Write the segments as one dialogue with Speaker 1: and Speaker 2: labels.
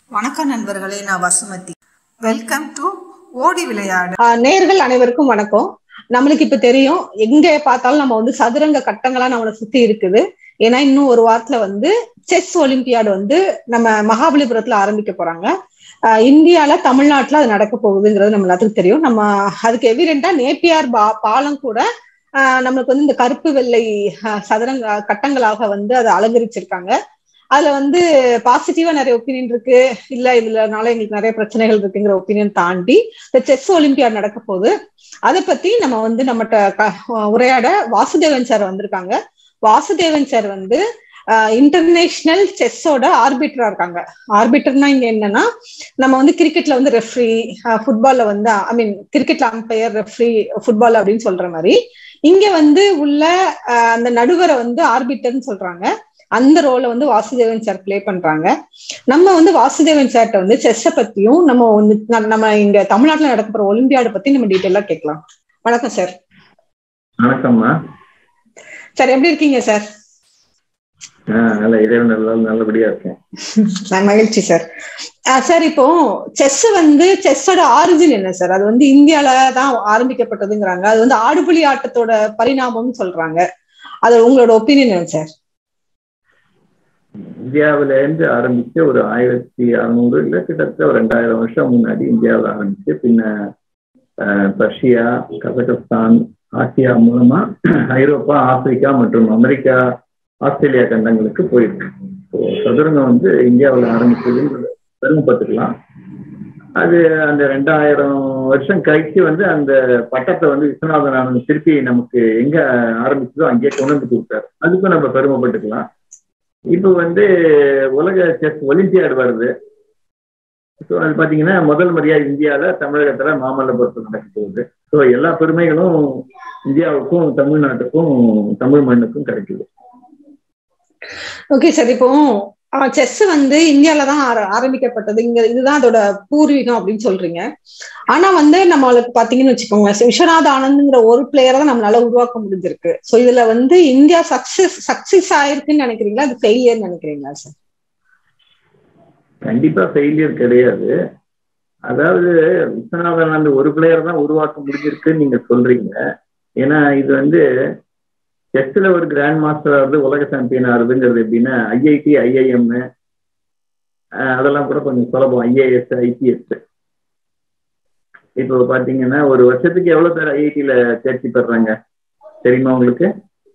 Speaker 1: வணக்கம் நண்பர்களே நான் வசுமதி வெல்கம் டு ஓடி விளையாடு
Speaker 2: ஆஹ் நேர்கள் அனைவருக்கும் வணக்கம் நம்மளுக்கு இப்ப தெரியும் எங்க பார்த்தாலும் நம்ம வந்து சதுரங்க கட்டங்களா நம்மளை சுத்தி இருக்குது ஏன்னா இன்னும் ஒரு வாரத்துல வந்து செஸ் ஒலிம்பியாடு வந்து நம்ம மகாபலிபுரத்துல ஆரம்பிக்க போறாங்க ஆஹ் இந்தியால தமிழ்நாட்டுல அது நடக்க போகுதுங்கிறது நம்ம எல்லாத்துக்கும் தெரியும் நம்ம அதுக்கு எவிடென்டா நேப்பியார் பா பாலம் கூட ஆஹ் நம்மளுக்கு வந்து இந்த கருப்பு வெள்ளை ஆஹ் சதுரங்க கட்டங்களாக வந்து அதை அலங்கரிச்சிருக்காங்க அதுல வந்து பாசிட்டிவா நிறைய ஒப்பீனியன் இருக்கு இல்ல இதுலனால எங்களுக்கு நிறைய பிரச்சனைகள் இருக்குங்கிற ஒப்பீனியன் தாண்டி இந்த செஸ் ஒலிம்பியாட் நடக்க போகுது அதை பத்தி நம்ம வந்து நம்மகிட்ட உரையாட வாசுதேவன் சார் வந்திருக்காங்க வாசுதேவன் சார் வந்து இன்டர்நேஷனல் செஸ்ஸோட ஆர்பிட்டரா இருக்காங்க ஆர்பிட்டர்னா இங்க என்னன்னா நம்ம வந்து கிரிக்கெட்ல வந்து ரெஃப்ரி ஃபுட்பால்ல வந்து ஐ மீன் கிரிக்கெட்ல அம்பையர் ரெஃப்ரி ஃபுட்பால் அப்படின்னு சொல்ற மாதிரி இங்க வந்து உள்ள அந்த நடுவரை வந்து ஆர்பிட்டர்னு சொல்றாங்க அந்த ரோலை வந்து வாசுதேவன் சார் பிளே பண்றாங்க நம்ம வந்து வாசுதேவன் சார்ட்ட வந்து செஸ்ஸை பத்தியும் நம்ம வந்து நம்ம இங்க தமிழ்நாட்டுல நடக்க போற ஒலிம்பியாடு பத்தி நம்ம டீட்டெயிலா கேட்கலாம் வணக்கம் சார்
Speaker 3: வணக்கம்மா
Speaker 2: சார் எப்படி இருக்கீங்க சார்
Speaker 3: நல்ல இறைவன் நல்ல நல்லபடியா இருக்கேன்
Speaker 2: மகிழ்ச்சி சார் சார் இப்போ செஸ் வந்து செஸ்ஸோட ஆரிஜின் என்ன சார் அது வந்து இந்தியால தான் ஆரம்பிக்கப்பட்டதுங்கிறாங்க அது வந்து ஆடுபுலி ஆட்டத்தோட பரிணாமம்னு சொல்றாங்க அது உங்களோட ஒப்பீனியன் என்ன சார்
Speaker 3: இந்தியாவில இருந்து ஆரம்பிச்சு ஒரு ஆயிரத்தி அறுநூறு இல்ல கிட்டத்தட்ட ஒரு ரெண்டாயிரம் வருஷம் முன்னாடி இந்தியாவில் ஆரம்பிச்சு பின்ன ரஷ்யா கசகஸ்தான் ஆசியா மூலமா ஐரோப்பா ஆப்பிரிக்கா மற்றும் அமெரிக்கா ஆஸ்திரேலியா கண்டங்களுக்கு போயிருக்கு சதுரங்கம் வந்து இந்தியாவில் ஆரம்பிச்சதுன்றது பெருமைப்பட்டுக்கலாம் அது அந்த ரெண்டாயிரம் வருஷம் கழிச்சு வந்து அந்த பட்டத்தை வந்து விஸ்வநாதன் ஆனந்த் திருப்பி நமக்கு எங்க ஆரம்பிச்சதோ அங்கேயே கொண்டு வந்து கொடுத்தாரு அதுக்கும் நம்ம பெருமைப்பட்டுக்கலாம் இப்போ வந்து உலக செஸ் ஒலிம்பியாடு வருது ஸோ அது பார்த்தீங்கன்னா முதல் முறையா இந்தியாவில் தமிழகத்துல மாமல்லபுரத்தில் நடக்க போகுது ஸோ எல்லா பெருமைகளும் இந்தியாவுக்கும் தமிழ்நாட்டுக்கும் தமிழ் மண்ணுக்கும் கிடைக்குது
Speaker 2: ஓகே சார் இப்போ செஸ் வந்து இந்தியால தான் ஆரம்பிக்கப்பட்டது இங்க இதுதான் அதோட பூர்வீகம் அப்படின்னு சொல்றீங்க ஆனா வந்து நம்மளுக்கு பாத்தீங்கன்னு வச்சுக்கோங்க விஸ்வநாத் ஆனந்த்ங்கிற ஒரு பிளேயரை தான் நம்மளால உருவாக்க முடிஞ்சிருக்கு சோ இதுல வந்து இந்தியா சக்சஸ் சக்சஸ் ஆயிருக்குன்னு நினைக்கிறீங்களா அது ஃபெயிலியர் நினைக்கிறீங்களா சார்
Speaker 3: கண்டிப்பா ஃபெயிலியர் கிடையாது அதாவது விஸ்வநாதன் ஆனந்த் ஒரு பிளேயர் தான் உருவாக்க முடிஞ்சிருக்குன்னு நீங்க சொல்றீங்க ஏன்னா இது வந்து செஸ்ல ஒரு கிராண்ட் மாஸ்டர் ஆகுது உலக சாம்பியன் ஆகுதுங்கிறது எப்படின்னா ஐஐடி ஐஐஎம் அதெல்லாம் கூட கொஞ்சம் சுலபம் ஐஏஎஸ் ஐபிஎஸ் இப்போ பாத்தீங்கன்னா ஒரு வருஷத்துக்கு எவ்வளவு பேர் ஐஐடியில தேர்ச்சி பெறாங்க தெரியுமா உங்களுக்கு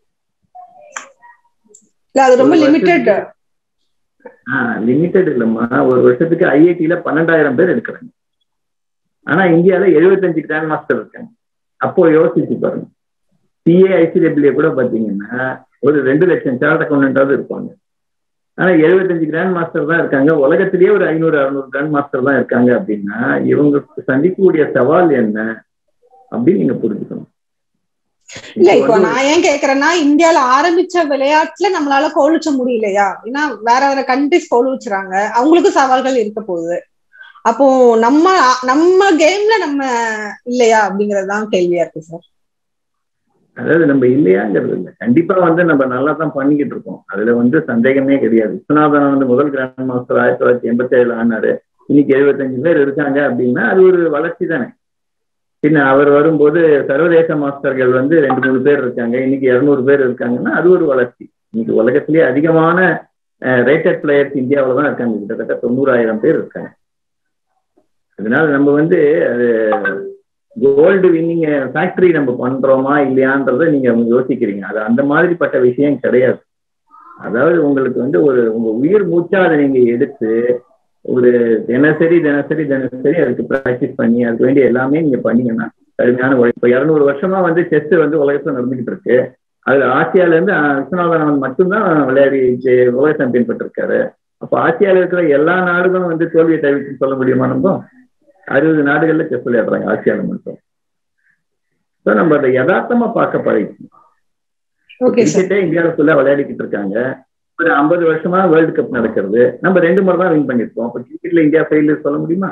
Speaker 2: அது ரொம்ப லிமிட்டட்
Speaker 3: ஆஹ் லிமிட்டட் இல்லம்மா ஒரு வருஷத்துக்கு ஐஐடியில பன்னெண்டாயிரம் பேர் எடுக்கிறாங்க ஆனா இந்தியால எழுபத்தஞ்சு கிராண்ட் மாஸ்டர் இருக்காங்க அப்போ யோசிச்சு பாருங்க சிஏ ஐசிடபிள்யூ கூட பாத்தீங்கன்னா ஒரு ரெண்டு லட்சம் சார்ட் அக்கௌண்டாவது இருப்பாங்க ஆனா எழுபத்தஞ்சு கிராண்ட் மாஸ்டர் தான் இருக்காங்க உலகத்திலேயே ஒரு ஐநூறு அறுநூறு கிராண்ட் மாஸ்டர் தான் இருக்காங்க அப்படின்னா இவங்களுக்கு சந்திக்கக்கூடிய சவால் என்ன அப்படின்னு நீங்க புரிஞ்சுக்கணும்
Speaker 2: இல்ல இப்போ நான் ஏன் கேக்குறேன்னா இந்தியால ஆரம்பிச்ச விளையாட்டுல நம்மளால கோலிச்ச முடியலையா ஏன்னா வேற வேற கண்ட்ரிஸ் கோலிச்சுறாங்க அவங்களுக்கும் சவால்கள் இருக்க போகுது அப்போ நம்ம நம்ம கேம்ல நம்ம இல்லையா அப்படிங்கறதுதான் கேள்வியா இருக்கு சார்
Speaker 3: அதாவது நம்ம இல்லையாங்கிறது இல்லை கண்டிப்பா வந்து நம்ம நல்லா தான் பண்ணிக்கிட்டு இருக்கோம் அதுல வந்து சந்தேகமே கிடையாது விஸ்வநாதன் வந்து முதல் கிராண்ட் மாஸ்டர் ஆயிரத்தி தொள்ளாயிரத்தி எண்பத்தி ஏழுல ஆனாரு இன்னைக்கு எழுபத்தஞ்சு பேர் இருக்காங்க அப்படின்னா அது ஒரு வளர்ச்சி தானே பின்ன அவர் வரும்போது சர்வதேச மாஸ்டர்கள் வந்து ரெண்டு மூணு பேர் இருக்காங்க இன்னைக்கு இருநூறு பேர் இருக்காங்கன்னா அது ஒரு வளர்ச்சி இன்னைக்கு உலகத்திலேயே அதிகமான ரேட்டட் பிளேயர்ஸ் இந்தியாவில தான் இருக்காங்க கிட்டத்தட்ட தொண்ணூறாயிரம் பேர் இருக்காங்க அதனால நம்ம வந்து அது கோல்டு வின்னிங் ஃபேக்டரி நம்ம பண்றோமா இல்லையான்றத நீங்க யோசிக்கிறீங்க அது அந்த மாதிரிப்பட்ட விஷயம் கிடையாது அதாவது உங்களுக்கு வந்து ஒரு உங்க உயிர் மூச்சா அதை நீங்க எடுத்து ஒரு தினசரி தினசரி தினசரி அதுக்கு ப்ராக்டிஸ் பண்ணி அதுக்கு வேண்டிய எல்லாமே நீங்க பண்ணீங்கன்னா கடுமையான உழைப்பு இரநூறு வருஷமா வந்து செஸ் வந்து உலகத்துல நடந்துகிட்டு இருக்கு அதுல ஆசியால இருந்து விஸ்வநாதன் மட்டும்தான் விளையாடி உலக சாம்பியன் பெற்றிருக்காரு அப்போ ஆசியால இருக்கிற எல்லா நாடுகளும் வந்து தோல்வியை தவிர்த்து சொல்ல முடியுமா நம்ம அறுபது நாடுகள்ல செஸ் விளையாடுறாங்க ஆசியால மட்டும் ஸோ நம்ம அதை யதார்த்தமா பார்க்க பழகிக்கணும் கிரிக்கெட்டே இந்தியாவில் ஃபுல்லா விளையாடிக்கிட்டு இருக்காங்க ஒரு ஐம்பது வருஷமா வேர்ல்டு கப் நடக்கிறது நம்ம ரெண்டு முறை தான் வின் பண்ணிருக்கோம் அப்ப கிரிக்கெட்ல இந்தியா ஃபெயிலியர் சொல்ல முடியுமா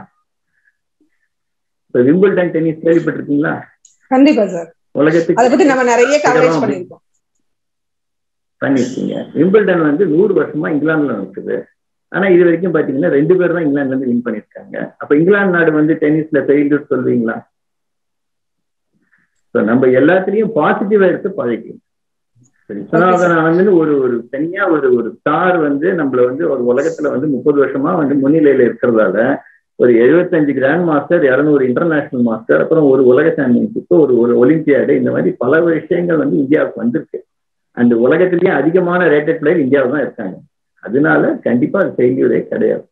Speaker 3: இப்ப விம்பிள்டன் டென்னிஸ் கேள்விப்பட்டிருக்கீங்களா
Speaker 2: கண்டிப்பா சார்
Speaker 3: உலகத்துக்கு
Speaker 2: அதை பத்தி நம்ம நிறைய கவரேஜ் பண்ணிருக்கோம்
Speaker 3: பண்ணிருக்கீங்க விம்பிள்டன் வந்து நூறு வருஷமா இங்கிலாந்துல நடக்குது ஆனா இது வரைக்கும் பாத்தீங்கன்னா ரெண்டு பேர் தான் இங்கிலாந்துல இருந்து வின் பண்ணிருக்காங்க அப்ப இங்கிலாந்து நாடு வந்து டென்னிஸ்ல ஃபெயில்டு சொல்வீங்களா நம்ம எல்லாத்துலயும் பாசிட்டிவா எடுத்து பழகிக்கணும் விஸ்வநாதன் ஆனந்த்னு ஒரு ஒரு தனியா ஒரு ஒரு ஸ்டார் வந்து நம்மள வந்து ஒரு உலகத்துல வந்து முப்பது வருஷமா வந்து முன்னிலையில இருக்கிறதால ஒரு எழுபத்தஞ்சு கிராண்ட் மாஸ்டர் இரநூறு இன்டர்நேஷனல் மாஸ்டர் அப்புறம் ஒரு உலக சாம்பியன்ஷிப் ஒரு ஒரு ஒலிம்பியாடு இந்த மாதிரி பல விஷயங்கள் வந்து இந்தியாவுக்கு வந்திருக்கு அந்த உலகத்திலேயே அதிகமான ரேட்டட் பிளேயர் இந்தியாவில் தான் இருக்காங்க அதனால கண்டிப்பா அது ஃபெயில்யூரே கிடையாது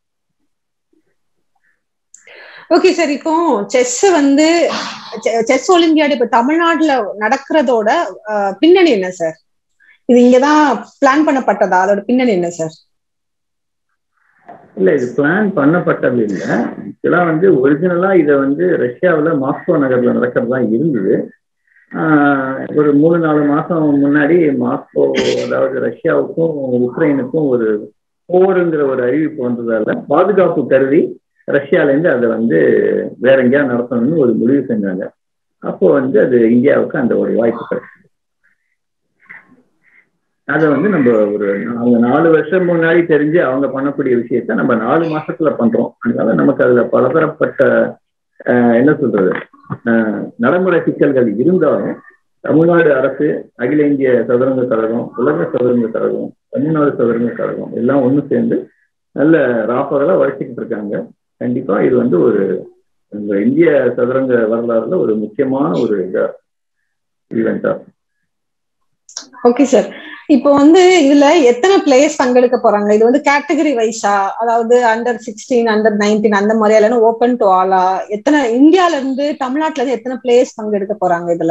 Speaker 2: ஓகே சார் இப்போ செஸ் வந்து செஸ் ஒலிம்பியாடு இப்ப தமிழ்நாட்டுல நடக்கிறதோட பின்னணி என்ன சார் இது இங்கதான் பிளான் பண்ணப்பட்டதா அதோட பின்னணி என்ன சார்
Speaker 3: இல்ல இது பிளான் பண்ணப்பட்டது இல்ல ஆக்சுவலா வந்து ஒரிஜினலா இதை வந்து ரஷ்யாவில் மாஸ்கோ நகர்ல நடக்கிறதா இருந்தது ஒரு மூணு நாலு மாசம் முன்னாடி மாஸ்கோ அதாவது ரஷ்யாவுக்கும் உக்ரைனுக்கும் ஒரு போருங்கிற ஒரு அறிவிப்பு வந்ததால பாதுகாப்பு கருதி ரஷ்யால இருந்து அதை வந்து வேற எங்கேயா நடத்தணும்னு ஒரு முடிவு செஞ்சாங்க அப்போ வந்து அது இந்தியாவுக்கு அந்த ஒரு வாய்ப்பு கிடைச்சது அதை வந்து நம்ம ஒரு அவங்க நாலு வருஷம் முன்னாடி தெரிஞ்சு அவங்க பண்ணக்கூடிய விஷயத்த நம்ம நாலு மாசத்துல பண்றோம் அதனால நமக்கு அதுல பலதரப்பட்ட என்ன சொல்றது நடைமுறை சிக்கல்கள் இருந்தாலும் தமிழ்நாடு அரசு அகில இந்திய சதுரங்க கழகம் உலக சதுரங்க கழகம் தமிழ்நாடு சதுரங்க கழகம் எல்லாம் ஒன்று சேர்ந்து நல்ல ராப்பரெல்லாம் உழைச்சிக்கிட்டு இருக்காங்க கண்டிப்பா இது வந்து ஒரு இந்திய சதுரங்க வரலாறுல ஒரு முக்கியமான ஒரு இதா ஈவெண்டா
Speaker 2: ஓகே சார் இப்போ வந்து இதுல எத்தனை பிளேயர்ஸ் பங்கெடுக்க போறாங்க இது வந்து கேட்டகரி வைஸா அதாவது அண்டர் சிக்ஸ்டீன் அண்டர் நைன்டீன் அந்த மாதிரி இல்லைன்னா ஓப்பன் டு ஆலா எத்தனை இந்தியால இருந்து தமிழ்நாட்டுல இருந்து எத்தனை பிளேயர்ஸ் பங்கெடுக்க போறாங்க இதுல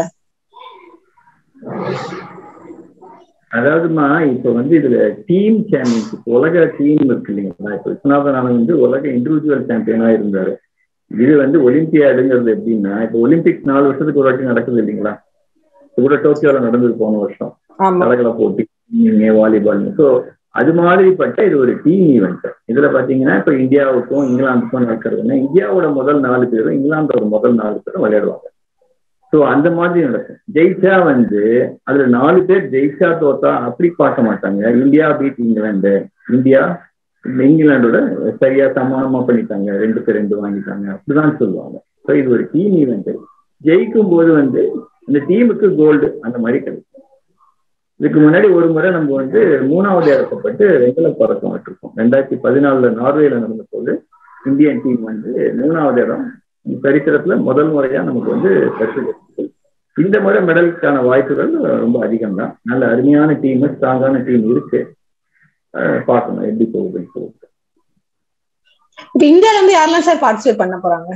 Speaker 3: அதாவதுமா இப்ப வந்து இதுல டீம் சாம்பியன்ஷிப் உலக டீம் இருக்கு இல்லைங்களா இப்ப விஸ்வநாதன் ஆனந்த் வந்து உலக இண்டிவிஜுவல் சாம்பியனா இருந்தாரு இது வந்து ஒலிம்பியாடுங்கிறது எப்படின்னா இப்ப ஒலிம்பிக்ஸ் நாலு வருஷத்துக்கு ஒரு வாட்டி நடக்குது இல்லைங்களா கூட டோக்கியோல நடந்தது போன வருஷம் தடகள போட்டி வாலிபால் ஸோ அது மாதிரிப்பட்ட இது ஒரு டீம் ஈவெண்ட் இதுல பாத்தீங்கன்னா இப்ப இந்தியாவுக்கும் இங்கிலாந்துக்கும் நடக்கிறதுனா இந்தியாவோட முதல் நாலு பேரும் இங்கிலாந்தோட முதல் நாலு பேரும் விளையாடுவாங்க ஸோ அந்த மாதிரி நடக்கும் ஜெயிச்சா வந்து அதுல நாலு பேர் ஜெயிச்சா தோத்தா அப்படி பார்க்க மாட்டாங்க இந்தியா பீட் இங்கிலாந்து இந்தியா இங்கிலாண்டோட சரியா சமானமா பண்ணிட்டாங்க ரெண்டு பேர் ரெண்டு வாங்கிட்டாங்க அப்படிதான் சொல்லுவாங்க ஸோ இது ஒரு டீம் ஈவெண்ட் ஜெயிக்கும் போது வந்து இந்த டீமுக்கு கோல்டு அந்த மாதிரி கிடைக்கும் இதுக்கு முன்னாடி ஒரு முறை நம்ம வந்து மூணாவது இடத்தப்பட்டு வெங்கல பதக்கம் விட்டுருக்கோம் ரெண்டாயிரத்தி பதினாலுல நார்வேல நடந்த போது இந்தியன் டீம் வந்து மூணாவது இடம் சரித்திரத்துல முதல் முறையா நமக்கு வந்து பெற்று இந்த முறை மெடலுக்கான வாய்ப்புகள் ரொம்ப அதிகம் தான் நல்ல அருமையான டீம் ஸ்ட்ராங்கான டீம் இருக்கு பார்க்கணும் எப்படி போகுதுன்னு சொல்லிட்டு
Speaker 2: இப்ப இந்தியால இருந்து யாரெல்லாம் சார் பார்ட்டிசிபேட் பண்ண போறாங்க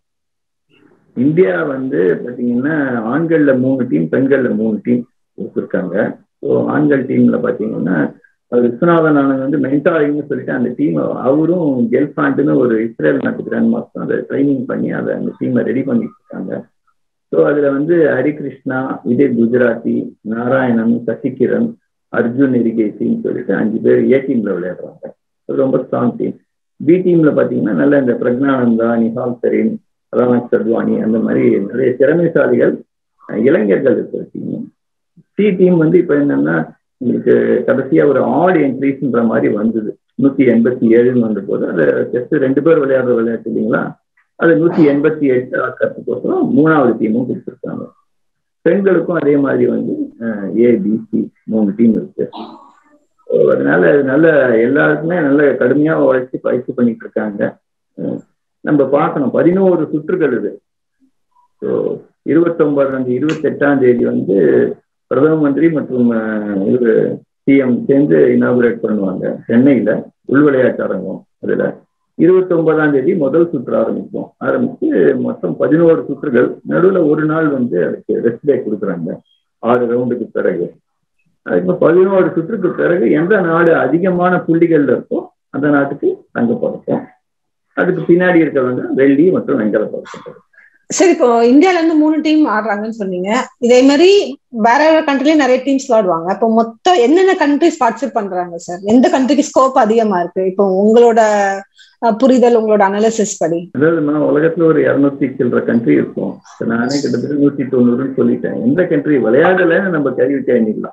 Speaker 3: இந்தியா வந்து பாத்தீங்கன்னா ஆண்கள்ல மூணு டீம் பெண்கள்ல மூணு டீம் கொடுத்துருக்காங்க ஸோ ஆண்கள் டீம்ல பாத்தீங்கன்னா விஸ்வநாதன் ஆனந்த் வந்து மென்டாரிங்னு சொல்லிட்டு அந்த டீம் அவரும் கெல்ஃபாண்டுன்னு ஒரு இஸ்ரேல் நாட்டு கிராண்ட் மாஸ்டர் அதை ட்ரைனிங் பண்ணி அதை அந்த டீமை ரெடி பண்ணிட்டு இருக்காங்க ஸோ அதுல வந்து ஹரிகிருஷ்ணா விஜய் குஜராத்தி நாராயணன் சசிகிரண் அர்ஜுன் எரிகேசின்னு சொல்லிட்டு அஞ்சு பேர் ஏ டீம்ல விளையாடுறாங்க ரொம்ப ஸ்ட்ராங் டீம் பி டீம்ல பாத்தீங்கன்னா நல்ல இந்த பிரக்னானந்தா நிஹால் சரீன் ரமேஷ் சத்வானி அந்த மாதிரி நிறைய திறமைசாலிகள் இளைஞர்கள் இருக்கிற டீம் சி டீம் வந்து இப்ப என்னன்னா உங்களுக்கு கடைசியா ஒரு ஆட் என்ட்ரிஸ்ன்ற மாதிரி வந்தது நூத்தி எண்பத்தி ஏழுன்னு வந்த போது அது ஜஸ்ட் ரெண்டு பேர் விளையாடுற விளையாட்டு இல்லைங்களா அது நூத்தி எண்பத்தி எட்டு ஆக்கிறதுக்கோசரம் மூணாவது டீமும் கொடுத்துருக்காங்க பெண்களுக்கும் அதே மாதிரி வந்து ஏபிசி மூணு டீம் இருக்கு அதனால நல்ல எல்லாருக்குமே நல்ல கடுமையா உழைச்சி பயிற்சி பண்ணிட்டு இருக்காங்க நம்ம பார்க்கணும் பதினோரு சுற்றுகள் இது ஸோ இருபத்தொன்பதாம் தேதி இருபத்தி எட்டாம் தேதி வந்து பிரதம மந்திரி மற்றும் இவர் சிஎம் சேர்ந்து இனாகுரேட் பண்ணுவாங்க சென்னையில உள் விளையாட்டு அரங்கம் அதுல இருபத்தி ஒன்பதாம் தேதி முதல் சுற்று ஆரம்பிக்கும் ஆரம்பிச்சு மொத்தம் பதினோரு சுற்றுகள் நடுவில் ஒரு நாள் வந்து அதுக்கு ரெஸ்ட் டே கொடுக்குறாங்க ஆறு ரவுண்டுக்கு பிறகு அதுக்கு பதினோரு சுற்றுக்கு பிறகு எந்த நாடு அதிகமான புள்ளிகள்ல இருக்கோ அந்த நாட்டுக்கு தங்கப்பதக்கம் அதுக்கு பின்னாடி இருக்கிறவங்க வெள்ளி மற்றும் வெங்கல பதக்கம்
Speaker 2: சரி இப்போ இந்தியால இருந்து மூணு டீம் ஆடுறாங்கன்னு சொன்னீங்க இதே மாதிரி வேற வேற கண்ட்ரிலயும் நிறைய டீம்ஸ் விளாடுவாங்க இப்போ மொத்தம் என்னென்ன கண்ட்ரிஸ் பார்ட்டிசிபேட் பண்றாங்க சார் எந்த கண்ட்ரிக்கு ஸ்கோப் அதிகமா இருக்கு இப்போ உங்களோட புரிதல் உங்களோட அனாலிசிஸ் படி
Speaker 3: அதாவது உலகத்துல ஒரு இருநூத்தி சில்லற கண்ட்ரி இருக்கும் நானே கிட்டத்தட்ட நூத்தி தொண்ணூறுன்னு சொல்லிட்டேன் எந்த கண்ட்ரி விளையாடலன்னு நம்ம கேள்வி கேள்விக்கலாம்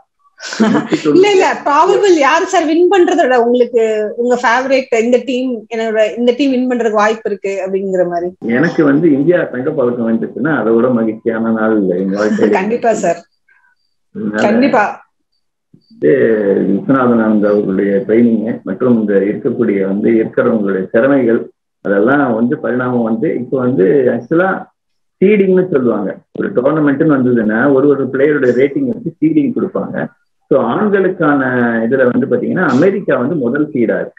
Speaker 2: இல்ல இல்ல ப்ராபபிள் யார் சார் வின் பண்றதோட உங்களுக்கு உங்க ஃபேவரட் இந்த டீம் என்னோட இந்த டீம் வின் பண்றதுக்கு வாய்ப்பு இருக்கு அப்படிங்கிற மாதிரி
Speaker 3: எனக்கு வந்து இந்தியா தங்க பதக்கம் வந்துச்சுன்னா அதை விட மகிழ்ச்சியான நாள் இல்லை என் வாழ்க்கையில
Speaker 2: கண்டிப்பா சார்
Speaker 3: அதனால
Speaker 2: கண்டிப்பா
Speaker 3: விஸ்வநாதன் ஆனந்த் அவர்களுடைய ட்ரைனிங் மற்றும் இந்த இருக்கக்கூடிய வந்து இருக்கிறவங்களுடைய திறமைகள் அதெல்லாம் வந்து பரிணாமம் வந்து இப்போ வந்து ஆக்சுவலா சீடிங்னு சொல்லுவாங்க ஒரு டோர்னமெண்ட்னு வந்ததுன்னா ஒரு ஒரு பிளேயருடைய ரேட்டிங் வச்சு சீடிங் கொடுப்பாங்க ஸோ ஆண்களுக்கான இதுல வந்து பாத்தீங்கன்னா அமெரிக்கா வந்து முதல் சீடா இருக்கு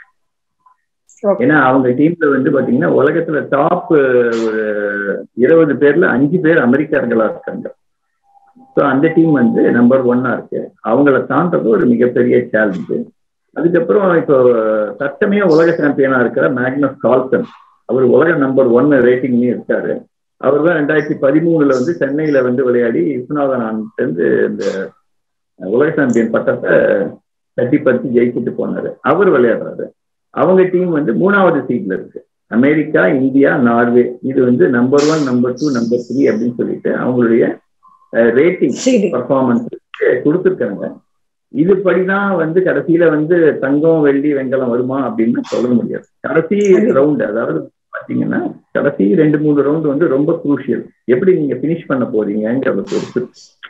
Speaker 2: Okay.
Speaker 3: ஏன்னா அவங்க டீம்ல வந்து பாத்தீங்கன்னா உலகத்துல டாப் ஒரு இருபது பேர்ல அஞ்சு பேர் அமெரிக்கர்களா இருக்காங்க ஸோ அந்த டீம் வந்து நம்பர் ஒன்னா இருக்கு அவங்கள தாண்டது ஒரு மிகப்பெரிய சேலஞ்சு அதுக்கப்புறம் இப்போ தற்சமயம் உலக சாம்பியனா இருக்கிற மேக்னஸ் கால்சன் அவர் உலக நம்பர் ஒன் ரேட்டிங்லயும் இருக்காரு அவர் தான் ரெண்டாயிரத்தி பதிமூணுல வந்து சென்னையில வந்து விளையாடி விஸ்வநாதன் ஆனந்த் வந்து இந்த உலக சாம்பியன் பட்டத்தை தட்டி பறிச்சு ஜெயிச்சுட்டு போனாரு அவர் விளையாடுறாரு அவங்க டீம் வந்து மூணாவது சீட்ல இருக்கு அமெரிக்கா இந்தியா நார்வே இது வந்து number one number two number three அப்படின்னு சொல்லிட்டு அவங்களுடைய ரேட்டிங்
Speaker 2: சரி
Speaker 3: பர்ஃபார்மன்ஸ் கொடுத்துருக்காங்க இதுபடிதான் வந்து கடைசியில வந்து தங்கம் வெள்ளி வெங்கலம் வருமா அப்படின்னு சொல்ல முடியாது கடைசி ரவுண்ட் அதாவது பாத்தீங்கன்னா கடைசி ரெண்டு மூணு ரவுண்ட் வந்து ரொம்ப குரூஷியல் எப்படி நீங்க பினிஷ் பண்ண போறீங்கிறத பொறுத்து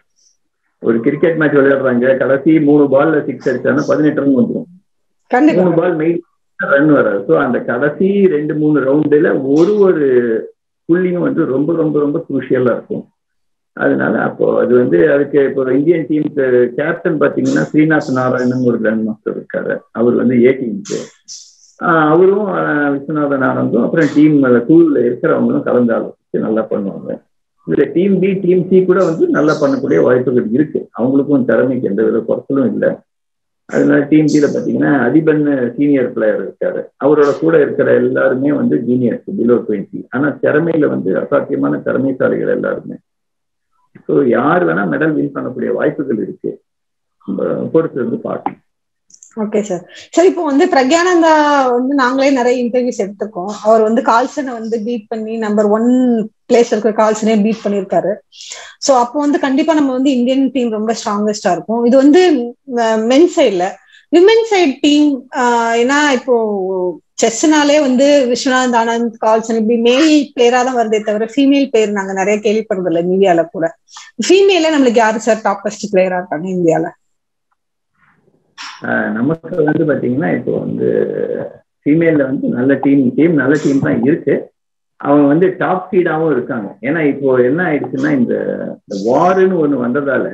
Speaker 3: ஒரு கிரிக்கெட் மேட்ச் விளையாடுறாங்க கடைசி மூணு பால்ல சிக்ஸ் அடிச்சாங்கன்னா பதினெட்டு ரன் வந்துடும்
Speaker 2: கண்டிப்பா
Speaker 3: மூணு பால் மெயின் ரன் வராது ஸோ அந்த கடைசி ரெண்டு மூணு ரவுண்டுல ஒரு ஒரு புள்ளியும் வந்து ரொம்ப ரொம்ப ரொம்ப குரூஷியலா இருக்கும் அதனால அப்போ அது வந்து அதுக்கு இப்போ இந்தியன் டீமுக்கு கேப்டன் பாத்தீங்கன்னா ஸ்ரீநாத் நாராயணன் ஒரு கிராண்ட் மாஸ்டர் இருக்காரு அவர் வந்து ஏ டீமுக்கு அவரும் ஆஹ், விஸ்வநாதன் ஆனந்தும் அப்புறம் டீம் குழுவில் இருக்கிறவங்களும் கலந்து ஆலோசிச்சு நல்லா பண்ணுவாங்க இதுல டீம் பி டீம் சி கூட வந்து நல்லா பண்ணக்கூடிய வாய்ப்புகள் இருக்கு அவங்களுக்கும் திறமைக்கு எந்த வித குறைச்சலும் இல்லை அதனால டீம் பில பாத்தீங்கன்னா அதிபன் சீனியர் பிளேயர் இருக்காரு அவரோட கூட இருக்கிற எல்லாருமே வந்து ஜூனியர்ஸ் பிலோ டுவெண்ட்டி ஆனா திறமையில வந்து அசாத்தியமான திறமைசாலிகள் எல்லாருமே ஸோ யார் வேணா மெடல் வின் பண்ணக்கூடிய வாய்ப்புகள் இருக்கு நம்ம பொறுத்து வந்து பார்க்கணும்
Speaker 2: ஓகே சார் சார் இப்போ வந்து பிரக்யானந்தா வந்து நாங்களே நிறைய இன்டர்வியூஸ் எடுத்திருக்கோம் அவர் வந்து கால்சனை வந்து பீட் பண்ணி நம்பர் ஒன் பிளேஸ் இருக்கிற கால்சனே பீட் பண்ணியிருக்காரு ஸோ அப்போ வந்து கண்டிப்பா நம்ம வந்து இந்தியன் டீம் ரொம்ப ஸ்ட்ராங்கஸ்டா இருக்கும் இது வந்து மென் சைட்ல விமென் சைட் டீம் ஏன்னா இப்போ செஸ்னாலே வந்து விஸ்வநாத் ஆனந்த் கால்சன் இப்படி மேல் பிளேயரா தான் வருதே தவிர ஃபீமேல் பிளேயர் நாங்க நிறைய கேள்விப்படுறது இல்லை இந்தியால கூட ஃபீமேல நம்மளுக்கு யாரு சார் டாப்பஸ்ட் பிளேயரா இருக்காங்க இந்தியால
Speaker 3: ஆஹ் நமக்கு வந்து பாத்தீங்கன்னா இப்போ வந்து ஃபீமேல்ல வந்து நல்ல டீம் டீம் நல்ல டீம் தான் இருக்கு அவங்க வந்து டாப் சீடாவும் இருக்காங்க ஏன்னா இப்போ என்ன ஆயிடுச்சுன்னா இந்த வார்னு ஒண்ணு வந்ததால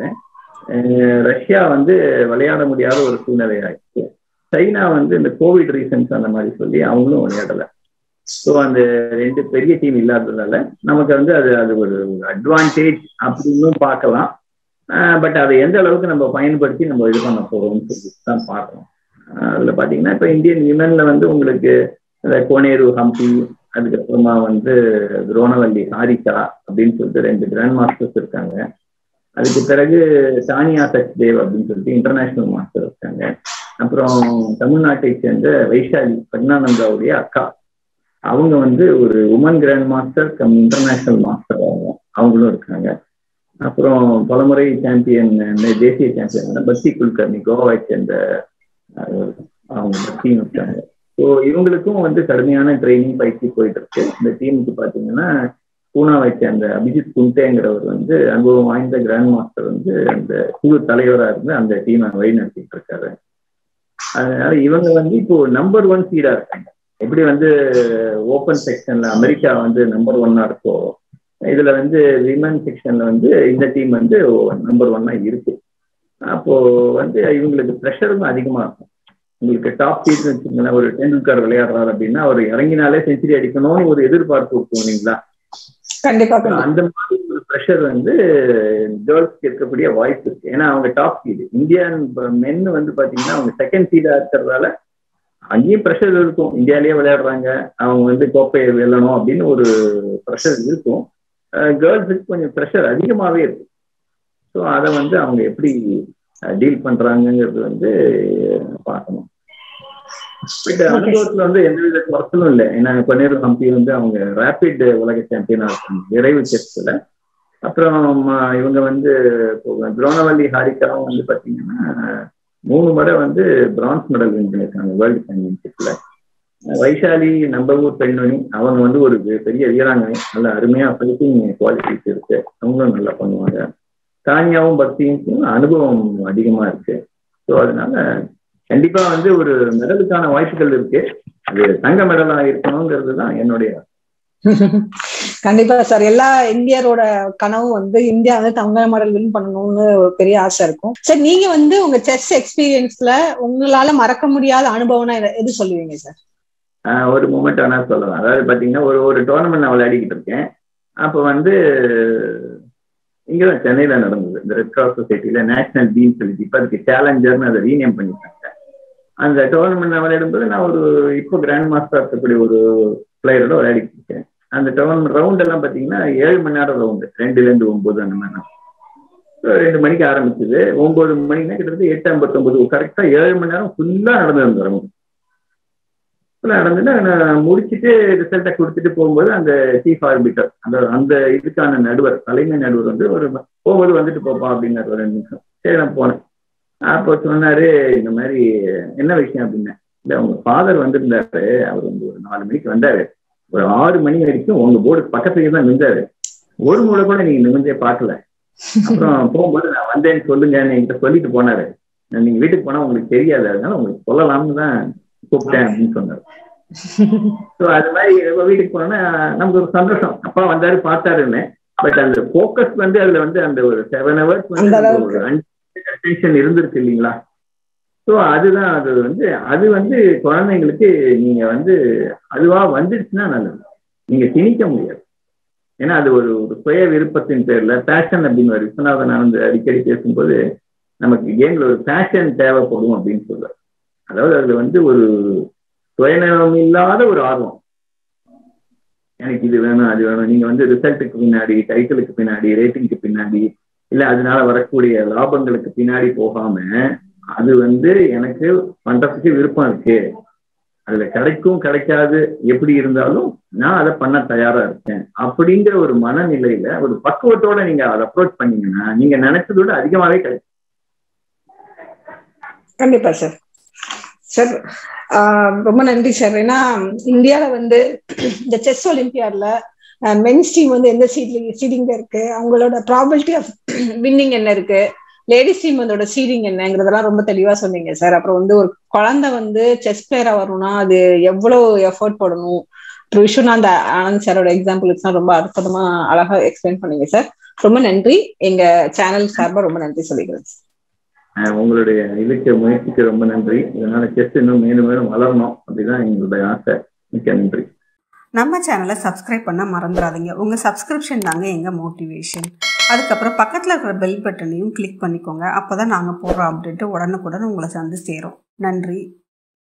Speaker 3: அஹ் ரஷ்யா வந்து விளையாட முடியாத ஒரு சூழ்நிலை ஆயிடுச்சு சைனா வந்து இந்த கோவிட் ரீசன்ஸ் அந்த மாதிரி சொல்லி அவங்களும் விளையாடல ஸோ அந்த ரெண்டு பெரிய டீம் இல்லாததால நமக்கு வந்து அது அது ஒரு அட்வான்டேஜ் அப்படின்னும் பார்க்கலாம் பட் அதை எந்த அளவுக்கு நம்ம பயன்படுத்தி நம்ம இது பண்ண போறோம்னு சொல்லி தான் பார்க்கணும் ஆஹ் அதுல பாத்தீங்கன்னா இப்ப இந்தியன் விமன்ல வந்து உங்களுக்கு இந்த கோனேரு ஹம்பி அதுக்கப்புறமா வந்து துரோணவல்லி ஹாரிகா அப்படின்னு சொல்லிட்டு ரெண்டு கிராண்ட் மாஸ்டர்ஸ் இருக்காங்க அதுக்கு பிறகு சானியா சச்தேவ் அப்படின்னு சொல்லிட்டு இன்டர்நேஷனல் மாஸ்டர் இருக்காங்க அப்புறம் தமிழ்நாட்டை சேர்ந்த வைஷாலி பிரக்னானந்தாவுடைய அக்கா அவங்க வந்து ஒரு woman grand master cum international master அவங்க அவங்களும் இருக்காங்க அப்புறம் பலமுறை சாம்பியன் தேசிய சாம்பியன் பக்தி குல்கர்னி கோவாவை சேர்ந்த அஹ், அவங்க பக்தியும் இருக்காங்க ஸோ இவங்களுக்கும் வந்து கடுமையான ட்ரைனிங் பயிற்சி போயிட்டு இருக்கு இந்த டீமுக்கு பார்த்தீங்கன்னா பூனாவை சேர்ந்த அபிஜித் குண்டேங்கிறவர் வந்து அனுபவம் வாய்ந்த கிராண்ட் மாஸ்டர் வந்து அந்த குழு தலைவராக இருந்து அந்த டீமை வழி நடத்திட்டு இருக்காரு அதனால இவங்க வந்து இப்போ நம்பர் ஒன் சீடா இருக்காங்க எப்படி வந்து ஓப்பன் செக்ஷன்ல அமெரிக்கா வந்து நம்பர் ஒன்னா இருக்கோ இதுல வந்து விமன் செக்ஷன்ல வந்து இந்த டீம் வந்து நம்பர் ஒன்னா இருக்கு அப்போ வந்து இவங்களுக்கு ப்ரெஷரும் அதிகமா இருக்கும் உங்களுக்கு டாப் சீட் வச்சுக்கோங்களேன் ஒரு டெண்டுல்கர் விளையாடுறாரு அப்படின்னா அவர் இறங்கினாலே செஞ்சுரி அடிக்கணும்னு ஒரு எதிர்பார்ப்பு இருக்கும் இல்லைங்களா
Speaker 2: கண்டிப்பா கண்டிப்பா
Speaker 3: அந்த மாதிரி ஒரு ப்ரெஷர் வந்து கேர்ள்ஸ்க்கு இருக்கக்கூடிய வாய்ப்பு இருக்கு ஏன்னா அவங்க டாப் சீடு இந்தியன் மென் வந்து பாத்தீங்கன்னா அவங்க செகண்ட் சீடா இருக்கிறதால அங்கேயும் ப்ரெஷர் இருக்கும் இந்தியாலேயே விளையாடுறாங்க அவங்க வந்து கோப்பையை வெல்லணும் அப்படின்னு ஒரு ப்ரெஷர் இருக்கும் கேர்ள்ஸுக்கு கொஞ்சம் ப்ரெஷர் அதிகமாகவே இருக்கு ஸோ அதை வந்து அவங்க எப்படி டீல் பண்றாங்கங்கிறது வந்து பார்க்கணும் பட் அனுபவத்துல வந்து எந்தவித குறைச்சலும் இல்லை ஏன்னா பன்னீர் ஹம்பி வந்து அவங்க ரேபிட் உலக சாம்பியனா இருக்காங்க விரைவு செஸ்ல அப்புறம் ம- இவங்க வந்து இப்போ துரோணவல்லி ஹாரிகாவும் வந்து பாத்தீங்கன்னா மூணு முறை வந்து பிரான்ஸ் மெடல் வின் பண்ணியிருக்காங்க வேர்ல்டு சாம்பியன்ஷிப்ல வைஷாலி நம்ம ஊர் பெண்மணி அவங்க வந்து ஒரு பெ- பெரிய வீராங்கனை நல்ல அருமையா ஃபைட்டிங் குவாலிட்டிஸ் இருக்கு அவங்களும் நல்லா பண்ணுவாங்க தானியாவும் பக்தியும் அனுபவம் அதிகமா இருக்கு ஸோ அதனால கண்டிப்பா வந்து ஒரு மெடலுக்கான வாய்ப்புகள் இருக்கு அது தங்க மெடலா இருக்கணுங்கிறது தான் என்னுடைய
Speaker 2: கண்டிப்பா சார் எல்லா இந்தியரோட கனவும் வந்து இந்தியா வந்து தங்க மெடல் வின் பண்ணணும்னு ஒரு பெரிய ஆசை இருக்கும் சார் நீங்க வந்து உங்க செஸ் எக்ஸ்பீரியன்ஸ்ல உங்களால மறக்க முடியாத அனுபவம்னா எது- எது சொல்லுவீங்க சார்
Speaker 3: ஆஹ் ஒரு மூமெண்ட் வேணா சொல்லலாம் அதாவது பாத்தீங்கன்னா ஒரு ஒரு டோர்னமெண்ட் நான் விளையாடிக்கிட்டு இருக்கேன் அப்போ வந்து இங்கதான் சென்னையில நடந்தது இந்த ரெட் கிராஸ் சொசைட்டில நேஷனல் பீன் சொல்லிட்டு இப்ப அதுக்கு சேலஞ்சர்னு அதை ரீநேம் பண்ணிட்டாங்க அந்த டோர்னமெண்ட் நான் விளையாடும்போது நான் ஒரு இப்போ கிராண்ட் மாஸ்டர் இருக்கக்கூடிய ஒரு பிளேயரோட விளையாடிட்டு இருக்கேன் அந்த டோர்னமெண்ட் ரவுண்ட் எல்லாம் பாத்தீங்கன்னா ஏழு மணி நேரம் ரவுண்டு ரெண்டுல இருந்து ஒன்பது அந்த மாதிரி So, ரெண்டு மணிக்கு ஆரம்பிச்சது ஒன்பது மணினா கிட்டத்தட்ட எட்டு ஐம்பத்தொன்பது கரெக்டா ஏழு மணி நேரம் ஃபுல்லா நடந்தது அந்த ரவுண்ட் நடந்துட்டு நான் முடிச்சுட்டு ரிசல்ட்டை கொடுத்துட்டு போகும்போது அந்த சீஃப் ஆர்பிட்டர் அந்த அந்த இதுக்கான நடுவர் தலைமை நடுவர் வந்து ஒரு போகும்போது வந்துட்டு போப்பா அப்படின்னாரு ஒரு ரெண்டு நிமிஷம் சரி நான் போனேன் அப்போ சொன்னாரு இந்த மாதிரி என்ன விஷயம் அப்படின்னேன் இல்ல உங்க ஃபாதர் வந்திருந்தாரு அவர் வந்து ஒரு நாலு மணிக்கு வந்தாரு ஒரு ஆறு மணி வரைக்கும் உங்க போர்டு பக்கத்துலயே தான் நின்றாரு ஒரு மூளை கூட நீங்க நிமிந்தே பார்க்கல அப்புறம் போகும்போது நான் வந்தேன்னு சொல்லுங்கன்னு என்கிட்ட சொல்லிட்டு போனாரு நான் நீங்க வீட்டுக்கு போனா உங்களுக்கு தெரியாது அதனால உங்களுக்கு சொல்லலாம்னு தான் கூப்பிட்டேன் அப்படின்னு சொன்னாரு ஸோ அது மாதிரி எப்ப வீட்டுக்கு போனோன்னா நமக்கு ஒரு சந்தோஷம் அப்பா வந்தாரு பார்த்தாருன்னு பட் அந்த ஃபோக்கஸ் வந்து அதுல வந்து அந்த ஒரு செவன் ஹவர்ஸ்
Speaker 2: அந்த
Speaker 3: வந்து
Speaker 2: அளவுக்கு.
Speaker 3: ஒரு அட்டென்ஷன் இருந்திருக்கு இல்லைங்களா ஸோ அதுதான் அது வந்து அது வந்து குழந்தைங்களுக்கு நீங்க வந்து அதுவா வந்துடுச்சுன்னா நல்லது நீங்க திணிக்க முடியாது ஏன்னா அது ஒரு ஒரு சுய விருப்பத்தின் பேர்ல பேஷன் அப்படின்னு ஒரு விஸ்வநாதன் ஆனந்த் அடிக்கடி பேசும்போது நமக்கு கேம்ல ஒரு பேஷன் தேவைப்படும் அப்படின்னு சொல்றாரு அதாவது அதுல வந்து ஒரு சுயநலம் இல்லாத ஒரு ஆர்வம் எனக்கு இது வேணும் அது வேணும் நீங்க வந்து ரிசல்ட்டுக்கு பின்னாடி டைட்டிலுக்கு பின்னாடி ரேட்டிங்க்கு பின்னாடி இல்ல அதனால வரக்கூடிய லாபங்களுக்கு பின்னாடி போகாம அது வந்து எனக்கு பண்றதுக்கு விருப்பம் இருக்கு அதுல கிடைக்கும் கிடைக்காது எப்படி இருந்தாலும் நான் அதை பண்ண தயாரா இருக்கேன் அப்படிங்கிற ஒரு மனநிலையில ஒரு பக்குவத்தோட நீங்க அதை அப்ரோச் பண்ணீங்கன்னா நீங்க நினைச்சதோட அதிகமாவே கிடைக்கும்
Speaker 2: கண்டிப்பா சார் சார் ஆஹ் ரொம்ப நன்றி சார் ஏன்னா இந்தியால வந்து இந்த செஸ் ஒலிம்பியாட்ல மென்ஸ் டீம் வந்து எந்த சீட்ல சீடிங்ல இருக்கு அவங்களோட ப்ராபபிலிட்டி ஆஃப் வின்னிங் என்ன இருக்கு லேடிஸ் டீம் அதோட சீடிங் என்னங்கிறதெல்லாம் ரொம்ப தெளிவா சொன்னீங்க சார் அப்புறம் வந்து ஒரு குழந்தை வந்து செஸ் பிளேயரா வரணும்னா அது எவ்வளவு எஃபோர்ட் போடணும் அப்புறம் விஸ்வநாத் ஆனந்த் சாரோட எக்ஸாம்பிள்ஸ்லாம் ரொம்ப அற்புதமா அழகா எக்ஸ்பிளைன் பண்ணீங்க சார் ரொம்ப நன்றி எங்க சேனல் சார்பா ரொம்ப நன்றி சொல்லிக்கிறேன்
Speaker 3: அஹ் உங்களுடைய இதுக்கு முயற்சிக்கு ரொம்ப நன்றி இதனால செஸ் இன்னும் மேலும் மேலும் வளரணும் அப்படிதான் எங்களுடைய ஆசை மிக்க நன்றி
Speaker 1: நம்ம சேனலை சப்ஸ்கிரைப் பண்ண மறந்துடாதீங்க உங்கள் சப்ஸ்கிரிப்ஷன் தாங்க எங்கள் மோட்டிவேஷன் அதுக்கப்புறம் பக்கத்தில் இருக்கிற பெல் பட்டனையும் கிளிக் பண்ணிக்கோங்க அப்போ தான் நாங்கள் போடுற அப்டேட்டு உடனுக்குடன் உங்களை வந்து சேரும் நன்றி